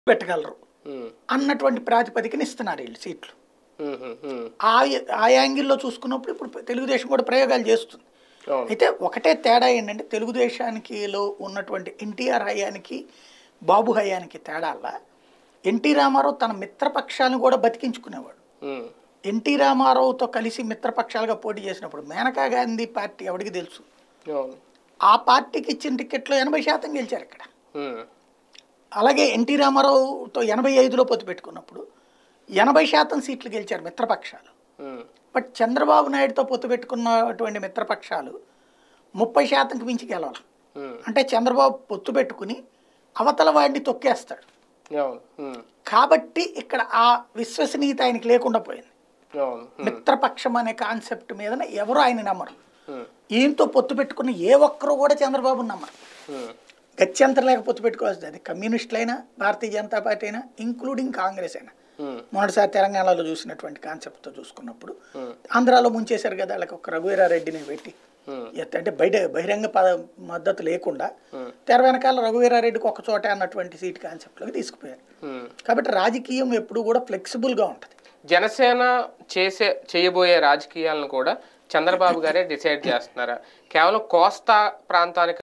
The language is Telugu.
పెట్టగలరు ఉమ్, అన్నటువంటి ప్రాతిపదికన ఇస్తున్నారు వీళ్ళు సీట్లు ఉమ్, ఉమ్, ఉమ్. ఆ ఆ యాంగిల్లో చూసుకున్నప్పుడు ఇప్పుడు తెలుగుదేశం కూడా ప్రయోగాలు చేస్తుంది అవును అయితే ఒకటే తేడా ఏంటంటే తెలుగుదేశానికి లో ఉన్నటువంటి ఎన్టీఆర్ హయానికి బాబు హయానికి తేడాల్లా ఎన్టీ రామారావు తన మిత్రపక్షాలను కూడా బతికించుకునేవాడు ఉమ్, ఎన్టీ రామారావుతో కలిసి మిత్రపక్షాలుగా పోటీ చేసినప్పుడు మేనకా గాంధీ పార్టీ ఎవరికి తెలుసు అవును ఆ పార్టీకి ఇచ్చిన టికెట్లో ఎనభై శాతం గెలిచారు ఇక్కడ ఉమ్, అలాగే ఎన్టీ రామారావుతో ఎనభై ఐదులో పొత్తు పెట్టుకున్నప్పుడు ఎనభై శాతం సీట్లు గెలిచారు మిత్రపక్షాలు ఉమ్, బట్ చంద్రబాబు నాయుడుతో పొత్తు పెట్టుకున్నటువంటి మిత్రపక్షాలు ముప్పై శాతంకి మించి గెలవాలి ఉమ్, అంటే చంద్రబాబు పొత్తు పెట్టుకుని అవతల వాడిని తొక్కేస్తాడు అవును ఉమ్, కాబట్టి ఇక్కడ ఆ విశ్వసనీయత ఆయనకి లేకుండా పోయింది అవును ఉమ్, మిత్రపక్షం అనే కాన్సెప్ట్ మీద ఎవరు ఆయన నమ్మరు ఉమ్, ఈయనతో పొత్తు పెట్టుకున్న ఏ ఒక్కరు కూడా చంద్రబాబుని నమ్మరు ఉమ్, గత్యంతరం లేక పొత్తు పెట్టుకోవాల్సింది అది కమ్యూనిస్టులైనా భారతీయ జనతా పార్టీ అయినా ఇంక్లూడింగ్ కాంగ్రెస్ అయినా ఉమ్, మొదటిసారి తెలంగాణలో చూసినటువంటి కాన్సెప్ట్తో చూసుకున్నప్పుడు ఉమ్, ఆంధ్రాలో ముంచేశారు కదా వాళ్ళకి ఒక రఘువీరారెడ్డిని పెట్టి ఉమ్, ఎత్త- అంటే బయట బహిరంగ పద మద్దతు లేకుండా ఉమ్, తెర వెనకాల రఘువీరారెడ్డికి ఒక చోట అన్నటువంటి సీట్ కాన్సెప్ట్లోకి తీసుకుపోయారు ఉమ్. కాబట్టి రాజకీయం ఎప్పుడు కూడా ఫ్లెక్సిబుల్గా ఉంటుంది జనసేన చేసే చేయబోయే రాజకీయాలను కూడా చంద్రబాబు గారే డిసైడ్ చేస్తున్నారా కేవలం కోస్తా ప్రాంతానికి